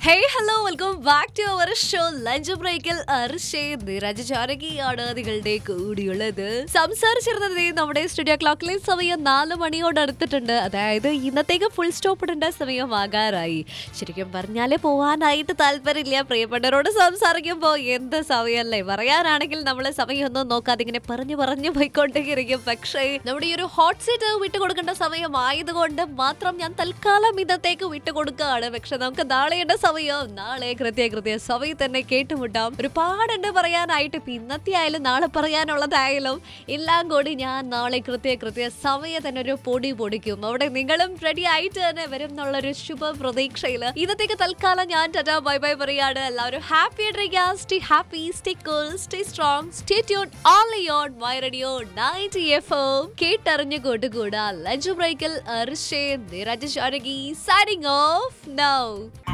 hey hello welcome back to our show lunch ബ്രേക്കിൽ അർഷേ നിരജ ജാനകിയാണ് നിങ്ങളുടെ കൂടിയുള്ളത് സംസാരിച്ചിരുന്നത് ദേ നമ്മുടെ സ്റ്റുഡിയോ ക്ലോക്കിലെ സമയം നാല് മണിയോട് അടുത്തിട്ടുണ്ട് അതായത് ഇന്നത്തേക്ക് ഫുൾ സ്റ്റോപ്പ് ഇടേണ്ട സമയമാകാറായി ശരിക്കും പറഞ്ഞാല് പോവാനായിട്ട് താല്പര്യമില്ല പ്രിയപ്പെട്ടവരോട് സംസാരിക്കുമ്പോൾ എന്ത് സമയമല്ലേ പറയാനാണെങ്കിൽ നമ്മൾ സമയമൊന്നും നോക്കാതെ ഇങ്ങനെ പറഞ്ഞു പറഞ്ഞു പോയിക്കൊണ്ടേയിരിക്കും പക്ഷേ നമ്മുടെ ഈ ഒരു ഹോട്ട് സീറ്റ് വിട്ടുകൊടുക്കേണ്ട സമയമായതുകൊണ്ട് മാത്രം ഞാൻ തൽക്കാലം ഇന്നത്തേക്ക് വിട്ടുകൊടുക്കുകയാണ് പക്ഷെ നമുക്ക് നാളെയുടെ സമയം നാളെ കൃത്യ കൃത്യ സമയം തന്നെ കേട്ടുമുട്ടാം ഒരുപാടുണ്ട് പറയാനായിട്ട് ഇപ്പൊ ഇന്നത്തെ ആയാലും നാളെ പറയാനുള്ളതായാലും എല്ലാം കൂടി ഞാൻ നാളെ കൃത്യ കൃത്യ സമയം തന്നെ ഒരു പൊടി പൊടിക്കും അവിടെ നിങ്ങളും റെഡി ആയിട്ട് തന്നെ വരും എന്നുള്ളൊരു ശുഭ പ്രതീക്ഷയിൽ ഇന്നത്തേക്ക് തൽക്കാലം ഞാൻ ടാറ്റാ ബൈ ബൈ പറയാണ് എല്ലാവരും ഹാപ്പി ആയിട്ടിരിക്കുക stay happy stay cool stay strong stay tuned only on my radio ninety F M കേട്ടറിഞ്ഞു കൂട്ടുകൂടാ ലഞ്ച് ബ്രേക്കിൽ അർഷേ നിരജ് ഷാരകി സൈനിങ് ഓഫ് നൗ